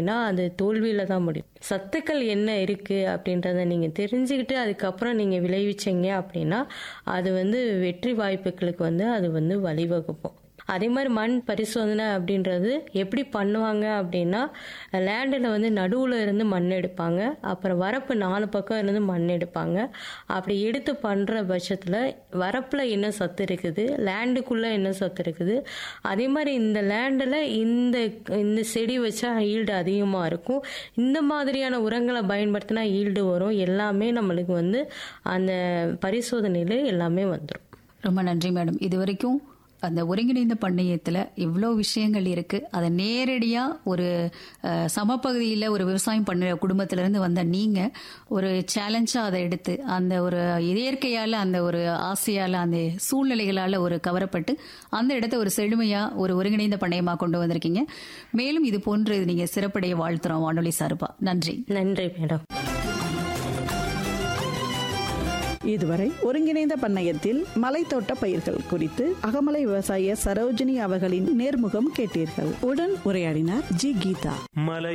அப்படின்னா அது தோல்வியில் தான் முடியும் சத்துக்கள் என்ன இருக்குது அப்படின்றத நீங்கள் தெரிஞ்சுக்கிட்டு அதுக்கப்புறம் நீங்கள் விளைவிச்சீங்க அப்படின்னா அது வந்து வெற்றி வாய்ப்புகளுக்கு வந்து அது வந்து வழிவகுக்கும் அதே மாதிரி மண் பரிசோதனை அப்படின்றது எப்படி பண்ணுவாங்க அப்படின்னா லேண்டில் வந்து நடுவில் இருந்து மண் எடுப்பாங்க அப்புறம் வரப்பு நாலு பக்கம் இருந்து மண் எடுப்பாங்க அப்படி எடுத்து பண்ணுற பட்சத்தில் வரப்பில் என்ன சத்து இருக்குது லேண்டுக்குள்ளே என்ன சத்து இருக்குது அதே மாதிரி இந்த லேண்டில் இந்த இந்த செடி வச்சா ஈல்டு அதிகமாக இருக்கும் இந்த மாதிரியான உரங்களை பயன்படுத்தினா ஈல்டு வரும் எல்லாமே நம்மளுக்கு வந்து அந்த பரிசோதனையில் எல்லாமே வந்துடும் ரொம்ப நன்றி மேடம் இது வரைக்கும் அந்த ஒருங்கிணைந்த பண்ணையத்தில் இவ்வளோ விஷயங்கள் இருக்கு அதை நேரடியாக ஒரு அஹ், சமபகுதியில் ஒரு விவசாயம் பண்ணுற குடும்பத்திலேருந்து வந்த நீங்கள் ஒரு சேலஞ்சாக அதை எடுத்து அந்த ஒரு இயற்கையால் அந்த ஒரு ஆசையால் அந்த சூழ்நிலைகளால் ஒரு கவரப்பட்டு அந்த இடத்த ஒரு செழுமையாக ஒரு ஒருங்கிணைந்த பண்ணையமாக கொண்டு வந்திருக்கீங்க மேலும் இது போன்று நீங்கள் சிறப்படைய வாழ்த்துறோம் வானொலி சார்பா நன்றி நன்றி மேடம் இதுவரை ஒருங்கிணைந்த பண்ணையத்தில் மலைத்தோட்ட பயிர்கள் குறித்து அகமலை விவசாய சரோஜினி அவர்களின் நேர்முகம் கேட்டீர்கள் உடன் உரையாடினார் ஜி கீதா மலை